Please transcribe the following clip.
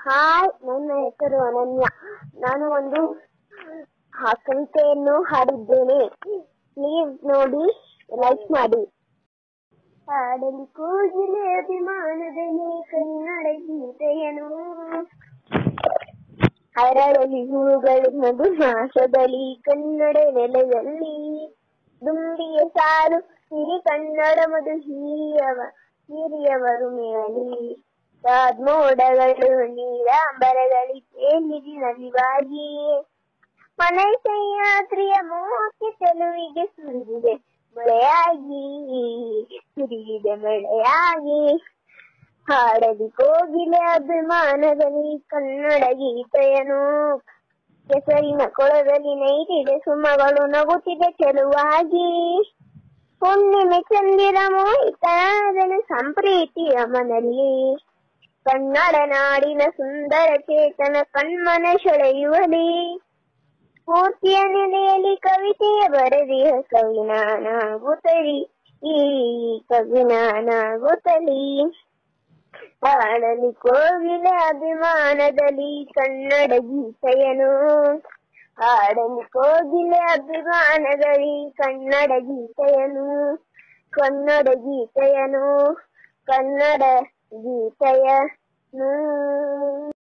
hi ನನ್ನ ಹೆಸರು ಅನನ್ಯ ನಾನು ಒಂದು ಹ- ಕವಿತೆಯನ್ನು ಹಾಡಿದ್ದೇನೆ ಪ್ಲೀಸ್ ನೋಡಿ ಲೈಕ್ ಮಾಡಿ ಹಾಡಲಿ ಕೂಗಿಲೆ ಅಭಿಮಾನದಲ್ಲಿ ಕನ್ನಡ ಗೀತೆಯನು ಹರಳಲಿ ಹೂಗಳು ಮಧು ಮಾಸದಲ್ಲಿ ಕನ್ನಡ ನೆಲೆಯಲ್ಲಿ ದುಂಬಿಯ ಸಾಲು ಹಿರಿ ಕನ್ನಡ ಮಧು ಹಿರಿಯವ ಹಿರಿಯವರು ಮೇಳಲಿ ಮೋಡಗಳು ನೀರಾಂಬರಗಳಿ ತೇಲಿರಿ ನಲಿವಾಗಿ ಮನೆ ಸಹ್ಯಾದ್ರಿಯ ಮೋಹಕ್ಕೆ ಚೆಲುವಿಗೆ ಸುರಿದಿದೆ ಮಳೆಯಾಗಿ ಸುರಿದಿದೆ ಮಳೆಯಾಗಿ ಹಾಡಲಿ ಕೋಗಿಲೆ ಅಭಿಮಾನದಲ್ಲಿ ಕನ್ನಡ ಗೀತೆಯನು ಕೆಸರಿನ ಕೊಳದಲ್ಲಿ ನೈತಿದೆ ಸುಮಗಳು ನಗುತ್ತಿದೆ ಚೆಲುವಾಗಿ ಹುಣ್ಣಿಮೆ ಚಂದಿರ ಮೋಹಿತಾದನ ಸಂಪ್ರೀತಿಯ ಮನಲ್ಲಿ ಕನ್ನಡ ನಾಡಿನ ಸುಂದರ ಚೇತನ ಕಣ್ಮನ ಸೆಳೆಯುವಲಿ ಸ್ಫೂರ್ತಿಯ ನೆಲೆಯಲ್ಲಿ ಕವಿತೆಯ ಬರೆದಿಹ ಕವಿನಾನಾಗುತ್ತಲಿ ಈ ಕವಿನಾನಾಗುತ್ತಲಿ ಹಾಡಲಿ ಕೋಗಿಲೆ ಅಭಿಮಾನದಲ್ಲಿ ಕನ್ನಡ ಗೀತೆಯನು ಹಾಡಲಿ ಕೋಗಿಲೆ ಅಭಿಮಾನದಲ್ಲಿ ಕನ್ನಡ ಗೀತೆಯನು ಕನ್ನಡ ಗೀತೆಯನು ಕನ್ನಡ ಗೀತೆಯನು